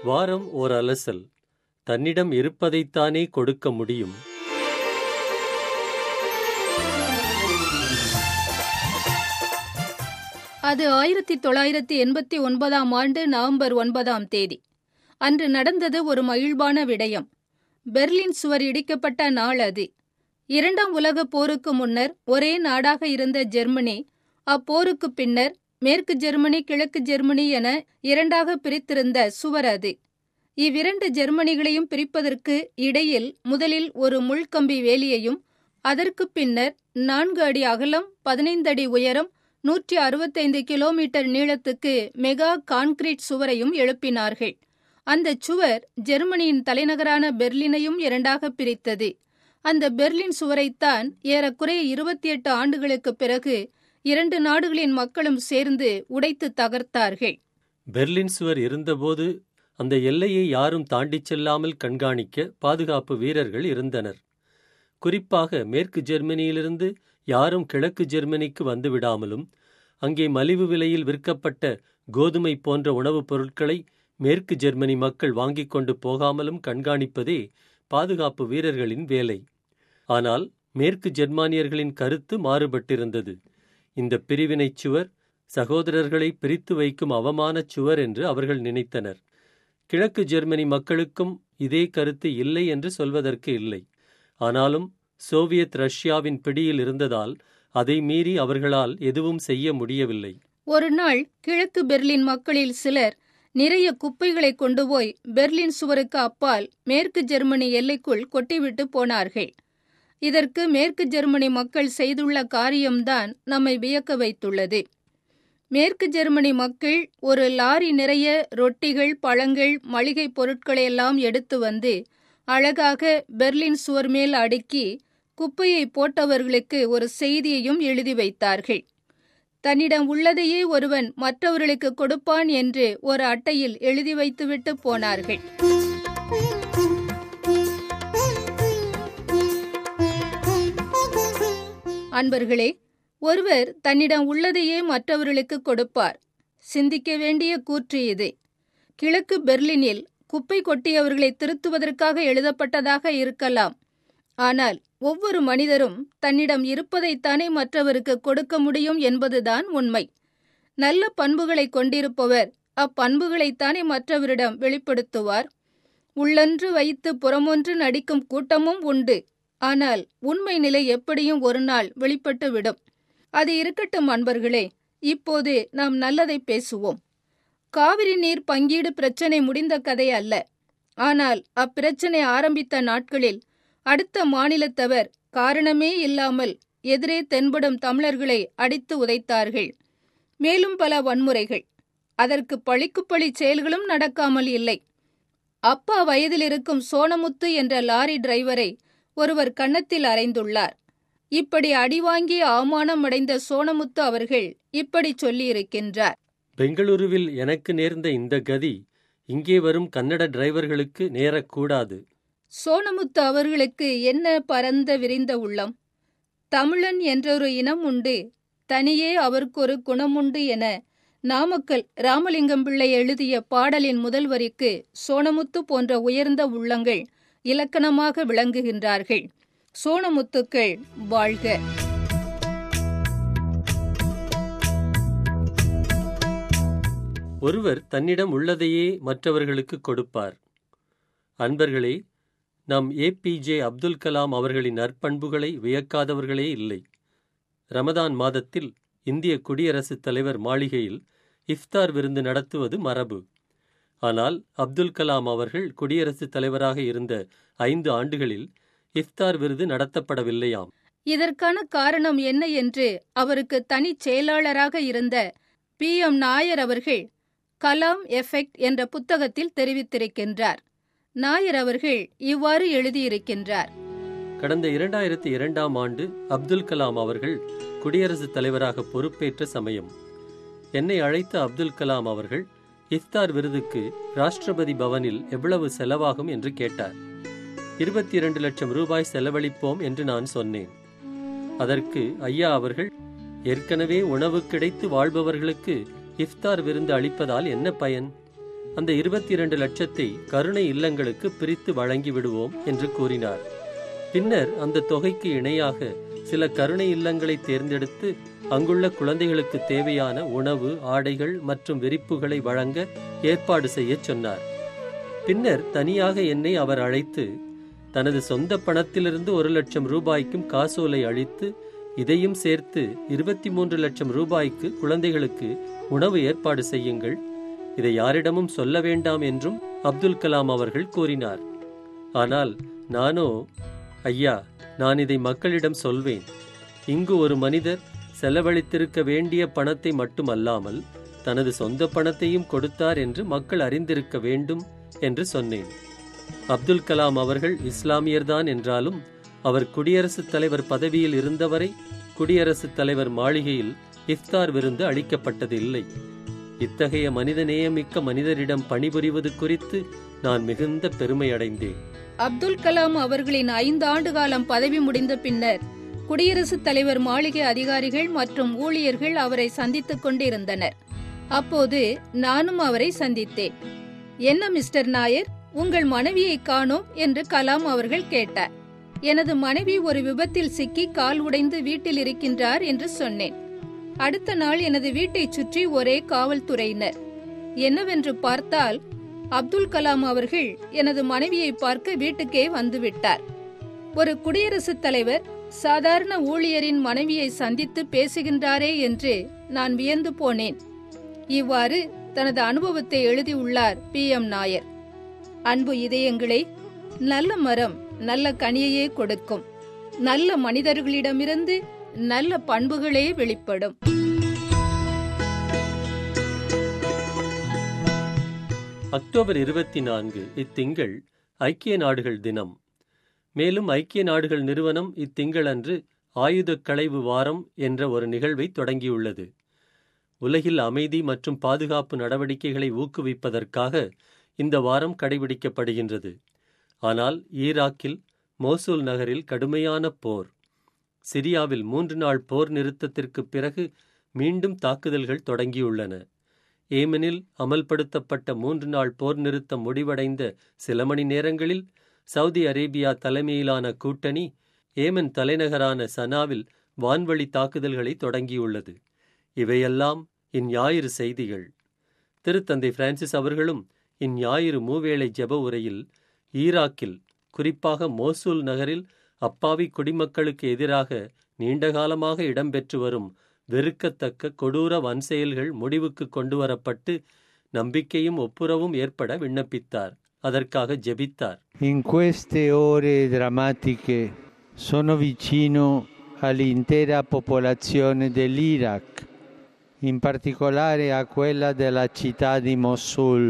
வாரம் ஓர் அலசல் தன்னிடம் இருப்பதைத்தானே கொடுக்க முடியும் அது ஆயிரத்தி தொள்ளாயிரத்தி எண்பத்தி ஒன்பதாம் ஆண்டு நவம்பர் ஒன்பதாம் தேதி அன்று நடந்தது ஒரு மகிழ்வான விடயம் பெர்லின் சுவர் இடிக்கப்பட்ட நாள் அது இரண்டாம் உலகப் போருக்கு முன்னர் ஒரே நாடாக இருந்த ஜெர்மனி அப்போருக்கு பின்னர் மேற்கு ஜெர்மனி கிழக்கு ஜெர்மனி என இரண்டாக பிரித்திருந்த சுவர் அது இவ்விரண்டு ஜெர்மனிகளையும் பிரிப்பதற்கு இடையில் முதலில் ஒரு முள்கம்பி வேலியையும் அதற்கு பின்னர் நான்கு அடி அகலம் பதினைந்து அடி உயரம் நூற்றி அறுபத்தைந்து கிலோமீட்டர் நீளத்துக்கு மெகா கான்கிரீட் சுவரையும் எழுப்பினார்கள் அந்த சுவர் ஜெர்மனியின் தலைநகரான பெர்லினையும் இரண்டாக பிரித்தது அந்த பெர்லின் சுவரைத்தான் ஏறக்குறைய இருபத்தி எட்டு ஆண்டுகளுக்குப் பிறகு இரண்டு நாடுகளின் மக்களும் சேர்ந்து உடைத்து தகர்த்தார்கள் பெர்லின் சுவர் இருந்தபோது அந்த எல்லையை யாரும் தாண்டிச் செல்லாமல் கண்காணிக்க பாதுகாப்பு வீரர்கள் இருந்தனர் குறிப்பாக மேற்கு ஜெர்மனியிலிருந்து யாரும் கிழக்கு ஜெர்மனிக்கு வந்துவிடாமலும் அங்கே மலிவு விலையில் விற்கப்பட்ட கோதுமை போன்ற உணவுப் பொருட்களை மேற்கு ஜெர்மனி மக்கள் வாங்கிக் கொண்டு போகாமலும் கண்காணிப்பதே பாதுகாப்பு வீரர்களின் வேலை ஆனால் மேற்கு ஜெர்மானியர்களின் கருத்து மாறுபட்டிருந்தது இந்த பிரிவினைச் சுவர் சகோதரர்களை பிரித்து வைக்கும் அவமானச் சுவர் என்று அவர்கள் நினைத்தனர் கிழக்கு ஜெர்மனி மக்களுக்கும் இதே கருத்து இல்லை என்று சொல்வதற்கு இல்லை ஆனாலும் சோவியத் ரஷ்யாவின் பிடியில் இருந்ததால் அதை மீறி அவர்களால் எதுவும் செய்ய முடியவில்லை ஒரு நாள் கிழக்கு பெர்லின் மக்களில் சிலர் நிறைய குப்பைகளை கொண்டு போய் பெர்லின் சுவருக்கு அப்பால் மேற்கு ஜெர்மனி எல்லைக்குள் கொட்டிவிட்டு போனார்கள் இதற்கு மேற்கு ஜெர்மனி மக்கள் செய்துள்ள காரியம்தான் நம்மை வியக்க வைத்துள்ளது மேற்கு ஜெர்மனி மக்கள் ஒரு லாரி நிறைய ரொட்டிகள் பழங்கள் மளிகை பொருட்களையெல்லாம் எடுத்து வந்து அழகாக பெர்லின் சுவர் மேல் அடுக்கி குப்பையை போட்டவர்களுக்கு ஒரு செய்தியையும் எழுதி வைத்தார்கள் தன்னிடம் உள்ளதையே ஒருவன் மற்றவர்களுக்கு கொடுப்பான் என்று ஒரு அட்டையில் எழுதி வைத்துவிட்டு போனார்கள் அன்பர்களே ஒருவர் தன்னிடம் உள்ளதையே மற்றவர்களுக்கு கொடுப்பார் சிந்திக்க வேண்டிய கூற்று இது கிழக்கு பெர்லினில் குப்பை கொட்டியவர்களை திருத்துவதற்காக எழுதப்பட்டதாக இருக்கலாம் ஆனால் ஒவ்வொரு மனிதரும் தன்னிடம் இருப்பதைத்தானே மற்றவருக்கு கொடுக்க முடியும் என்பதுதான் உண்மை நல்ல பண்புகளை கொண்டிருப்பவர் அப்பண்புகளைத்தானே மற்றவரிடம் வெளிப்படுத்துவார் உள்ளொன்று வைத்து புறமொன்று நடிக்கும் கூட்டமும் உண்டு ஆனால் உண்மை நிலை எப்படியும் ஒரு நாள் வெளிப்பட்டுவிடும் அது இருக்கட்டும் அன்பர்களே இப்போது நாம் நல்லதை பேசுவோம் காவிரி நீர் பங்கீடு பிரச்சனை முடிந்த கதை அல்ல ஆனால் அப்பிரச்சனை ஆரம்பித்த நாட்களில் அடுத்த மாநிலத்தவர் காரணமே இல்லாமல் எதிரே தென்படும் தமிழர்களை அடித்து உதைத்தார்கள் மேலும் பல வன்முறைகள் அதற்கு பழிக்கு பழி செயல்களும் நடக்காமல் இல்லை அப்பா வயதில் இருக்கும் சோனமுத்து என்ற லாரி டிரைவரை ஒருவர் கன்னத்தில் அறைந்துள்ளார் இப்படி அடிவாங்கி அவமானம் அடைந்த சோனமுத்து அவர்கள் இப்படி சொல்லியிருக்கின்றார் பெங்களூருவில் எனக்கு நேர்ந்த இந்த கதி இங்கே வரும் கன்னட டிரைவர்களுக்கு நேரக்கூடாது சோனமுத்து அவர்களுக்கு என்ன பரந்த விரிந்த உள்ளம் தமிழன் என்றொரு இனம் உண்டு தனியே அவருக்கொரு குணமுண்டு என நாமக்கல் ராமலிங்கம் பிள்ளை எழுதிய பாடலின் முதல் வரிக்கு சோனமுத்து போன்ற உயர்ந்த உள்ளங்கள் இலக்கணமாக விளங்குகின்றார்கள் சோனமுத்துக்கள் வாழ்க ஒருவர் தன்னிடம் உள்ளதையே மற்றவர்களுக்கு கொடுப்பார் அன்பர்களே நம் ஏபிஜே அப்துல் கலாம் அவர்களின் நற்பண்புகளை வியக்காதவர்களே இல்லை ரமதான் மாதத்தில் இந்திய குடியரசுத் தலைவர் மாளிகையில் இஃப்தார் விருந்து நடத்துவது மரபு ஆனால் அப்துல் கலாம் அவர்கள் குடியரசுத் தலைவராக இருந்த ஐந்து ஆண்டுகளில் இஃப்தார் விருது நடத்தப்படவில்லையாம் இதற்கான காரணம் என்ன என்று அவருக்கு தனிச் செயலாளராக இருந்த பி எம் நாயர் அவர்கள் கலாம் எஃபெக்ட் என்ற புத்தகத்தில் தெரிவித்திருக்கின்றார் நாயர் அவர்கள் இவ்வாறு எழுதியிருக்கின்றார் கடந்த இரண்டாயிரத்தி இரண்டாம் ஆண்டு அப்துல் கலாம் அவர்கள் குடியரசுத் தலைவராக பொறுப்பேற்ற சமயம் என்னை அழைத்த அப்துல் கலாம் அவர்கள் இஃப்தார் விருதுக்கு ராஷ்டிரபதி பவனில் எவ்வளவு செலவாகும் என்று கேட்டார் இருபத்தி இரண்டு லட்சம் ரூபாய் செலவழிப்போம் என்று நான் சொன்னேன் அதற்கு ஐயா அவர்கள் ஏற்கனவே உணவு கிடைத்து வாழ்பவர்களுக்கு இஃப்தார் விருந்து அளிப்பதால் என்ன பயன் அந்த இருபத்தி இரண்டு லட்சத்தை கருணை இல்லங்களுக்கு பிரித்து வழங்கி விடுவோம் என்று கூறினார் பின்னர் அந்த தொகைக்கு இணையாக சில கருணை இல்லங்களை தேர்ந்தெடுத்து அங்குள்ள குழந்தைகளுக்கு தேவையான உணவு ஆடைகள் மற்றும் விரிப்புகளை வழங்க ஏற்பாடு செய்யச் சொன்னார் பின்னர் தனியாக என்னை அவர் அழைத்து தனது சொந்த பணத்திலிருந்து ஒரு லட்சம் ரூபாய்க்கும் காசோலை அளித்து இதையும் சேர்த்து இருபத்தி மூன்று லட்சம் ரூபாய்க்கு குழந்தைகளுக்கு உணவு ஏற்பாடு செய்யுங்கள் இதை யாரிடமும் சொல்ல வேண்டாம் என்றும் அப்துல் கலாம் அவர்கள் கூறினார் ஆனால் நானோ ஐயா நான் இதை மக்களிடம் சொல்வேன் இங்கு ஒரு மனிதர் செலவழித்திருக்க வேண்டிய பணத்தை மட்டுமல்லாமல் தனது சொந்த பணத்தையும் கொடுத்தார் என்று மக்கள் அறிந்திருக்க வேண்டும் என்று சொன்னேன் அப்துல் கலாம் அவர்கள் இஸ்லாமியர்தான் என்றாலும் அவர் குடியரசுத் தலைவர் பதவியில் இருந்தவரை குடியரசுத் தலைவர் மாளிகையில் இஃப்தார் விருந்து அளிக்கப்பட்டது இல்லை இத்தகைய மனிதநேயமிக்க மனிதரிடம் பணிபுரிவது குறித்து நான் மிகுந்த பெருமை அடைந்தேன் அப்துல் கலாம் அவர்களின் ஐந்து ஆண்டு காலம் பதவி முடிந்த பின்னர் குடியரசுத் தலைவர் மாளிகை அதிகாரிகள் மற்றும் ஊழியர்கள் அவரை சந்தித்துக் கொண்டிருந்தனர் அப்போது நானும் அவரை சந்தித்தேன் என்ன மிஸ்டர் நாயர் உங்கள் மனைவியை காணோம் என்று கலாம் அவர்கள் கேட்டார் எனது மனைவி ஒரு விபத்தில் சிக்கி கால் உடைந்து வீட்டில் இருக்கின்றார் என்று சொன்னேன் அடுத்த நாள் எனது வீட்டைச் சுற்றி ஒரே காவல்துறையினர் என்னவென்று பார்த்தால் அப்துல் கலாம் அவர்கள் எனது மனைவியை பார்க்க வீட்டுக்கே வந்துவிட்டார் ஒரு குடியரசுத் தலைவர் சாதாரண ஊழியரின் மனைவியை சந்தித்து பேசுகின்றாரே என்று நான் வியந்து போனேன் இவ்வாறு தனது அனுபவத்தை எழுதியுள்ளார் பி எம் நாயர் அன்பு இதயங்களே நல்ல மரம் நல்ல கனியையே கொடுக்கும் நல்ல மனிதர்களிடமிருந்து நல்ல பண்புகளே வெளிப்படும் அக்டோபர் இருபத்தி நான்கு இத்திங்கள் ஐக்கிய நாடுகள் தினம் மேலும் ஐக்கிய நாடுகள் நிறுவனம் இத்திங்களன்று ஆயுதக் களைவு வாரம் என்ற ஒரு நிகழ்வை தொடங்கியுள்ளது உலகில் அமைதி மற்றும் பாதுகாப்பு நடவடிக்கைகளை ஊக்குவிப்பதற்காக இந்த வாரம் கடைபிடிக்கப்படுகின்றது ஆனால் ஈராக்கில் மோசூல் நகரில் கடுமையான போர் சிரியாவில் மூன்று நாள் போர் நிறுத்தத்திற்கு பிறகு மீண்டும் தாக்குதல்கள் தொடங்கியுள்ளன ஏமனில் அமல்படுத்தப்பட்ட மூன்று நாள் போர் நிறுத்தம் முடிவடைந்த சில மணி நேரங்களில் சவுதி அரேபியா தலைமையிலான கூட்டணி ஏமன் தலைநகரான சனாவில் வான்வழி தாக்குதல்களை தொடங்கியுள்ளது இவையெல்லாம் இந்ஞாயிறு செய்திகள் திருத்தந்தை பிரான்சிஸ் அவர்களும் இந்ஞாயிறு மூவேளை ஜெப உரையில் ஈராக்கில் குறிப்பாக மோசூல் நகரில் அப்பாவி குடிமக்களுக்கு எதிராக நீண்டகாலமாக இடம்பெற்று வரும் வெறுக்கத்தக்க கொடூர வன்செயல்கள் முடிவுக்கு கொண்டுவரப்பட்டு நம்பிக்கையும் ஒப்புரவும் ஏற்பட விண்ணப்பித்தார் அதற்காக ஜெபித்தார் In queste ore drammatiche sono vicino all'intera popolazione dell'Iraq, in particolare a quella della città di Mosul.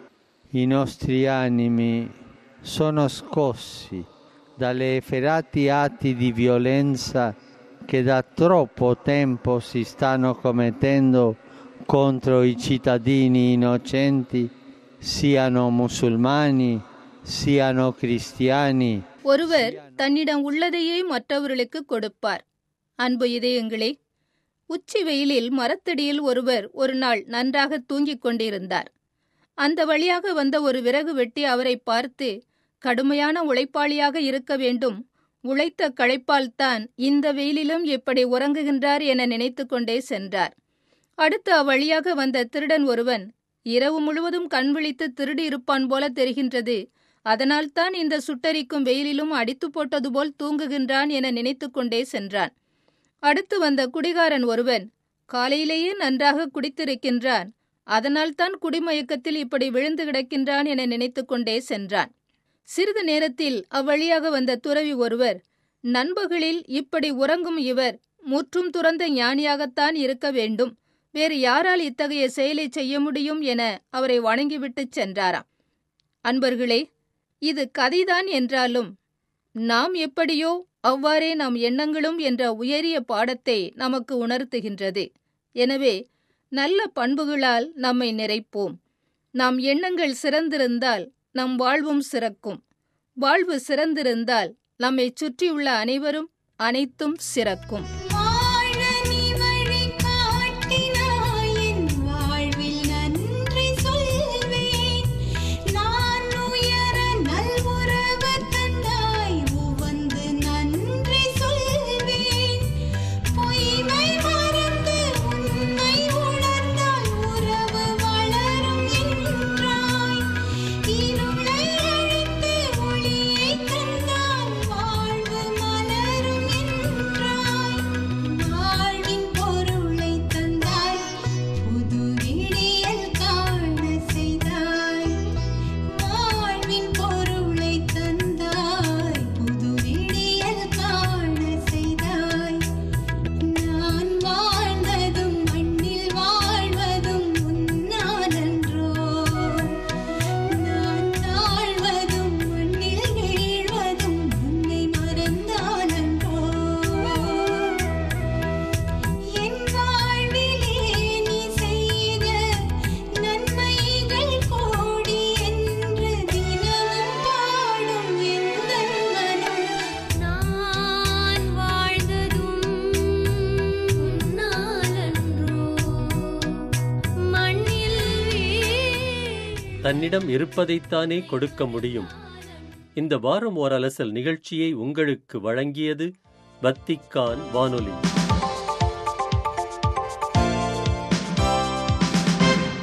I nostri animi sono scossi dalle efferati atti di violenza che da troppo tempo si stanno commettendo contro i cittadini innocenti, siano musulmani, siano cristiani. ஒருவர் தன்னிடம் உள்ளதையே மற்றவர்களுக்கு கொடுப்பார் அன்பு இதயங்களே உச்சி வெயிலில் மரத்தடியில் ஒருவர் ஒரு நாள் நன்றாக தூங்கிக் கொண்டிருந்தார் அந்த வழியாக வந்த ஒரு விறகு வெட்டி அவரை பார்த்து கடுமையான உழைப்பாளியாக இருக்க வேண்டும் உழைத்த களைப்பால்தான் இந்த வெயிலிலும் எப்படி உறங்குகின்றார் என நினைத்து கொண்டே சென்றார் அடுத்து அவ்வழியாக வந்த திருடன் ஒருவன் இரவு முழுவதும் கண் விழித்து திருடி இருப்பான் போல தெரிகின்றது அதனால்தான் இந்த சுட்டரிக்கும் வெயிலிலும் அடித்து போட்டது போல் தூங்குகின்றான் என நினைத்து கொண்டே சென்றான் அடுத்து வந்த குடிகாரன் ஒருவன் காலையிலேயே நன்றாக குடித்திருக்கின்றான் அதனால்தான் குடிமயக்கத்தில் இப்படி விழுந்து கிடக்கின்றான் என நினைத்து கொண்டே சென்றான் சிறிது நேரத்தில் அவ்வழியாக வந்த துறவி ஒருவர் நண்பகலில் இப்படி உறங்கும் இவர் முற்றும் துறந்த ஞானியாகத்தான் இருக்க வேண்டும் வேறு யாரால் இத்தகைய செயலை செய்ய முடியும் என அவரை வணங்கிவிட்டுச் சென்றாராம் அன்பர்களே இது கதைதான் என்றாலும் நாம் எப்படியோ அவ்வாறே நம் எண்ணங்களும் என்ற உயரிய பாடத்தை நமக்கு உணர்த்துகின்றது எனவே நல்ல பண்புகளால் நம்மை நிறைப்போம் நம் எண்ணங்கள் சிறந்திருந்தால் நம் வாழ்வும் சிறக்கும் வாழ்வு சிறந்திருந்தால் நம்மை சுற்றியுள்ள அனைவரும் அனைத்தும் சிறக்கும் வாழ நீ வழி காட்டினாய் என் வாழ்வில் நன்றி சொல்வேன் தன்னிடம் இருப்பதைத்தானே கொடுக்க முடியும் இந்த வாரம் ஓர் அலசல் நிகழ்ச்சியை உங்களுக்கு வழங்கியது வத்திக்கான் வானொலி